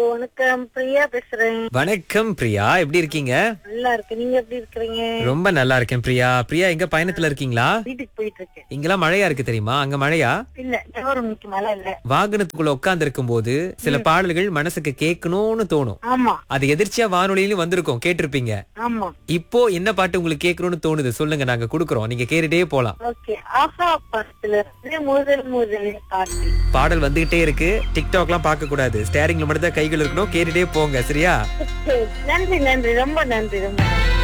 வணக்கம் பிரியா பேசுறேன் வணக்கம் பிரியா எப்படி இருக்கீங்க நல்லா இருக்கு நீங்க எப்படி இருக்கிறீங்க ரொம்ப நல்லா இருக்கேன் பிரியா பிரியா எங்க பயணத்துல இருக்கீங்களா வீட்டுக்கு போயிட்டு இருக்கேன் இங்கெல்லாம் மழையா இருக்கு தெரியுமா அங்க மழையா இல்ல கவர்மெண்ட்க்கு மேல இல்ல வாகனத்துக்குள்ள உட்கார்ந்து இருக்கும் போது சில பாடல்கள் மனசுக்கு கேட்கணும்னு தோணும் ஆமா அது எதிர்ச்சியா வானொலியிலும் வந்திருக்கும் கேட்டிருப்பீங்க ஆமா இப்போ என்ன பாட்டு உங்களுக்கு கேட்கணும்னு தோணுது சொல்லுங்க நாங்க குடுக்குறோம் நீங்க கேட்டுட்டே போலாம் ஓகே ஆஹா படத்துல இருந்து முதல் முதல் காட்டி பாடல் வந்துகிட்டே இருக்கு டிக்டாக்லாம் பார்க்க கூடாது ஸ்டேரிங்ல மட்டும் தான் கைகள் இருக்கணும் கேட்டுட்டே போங்க சரியா நன்றி நன்றி ரொம்ப நன்றி ரொம்ப நன்றி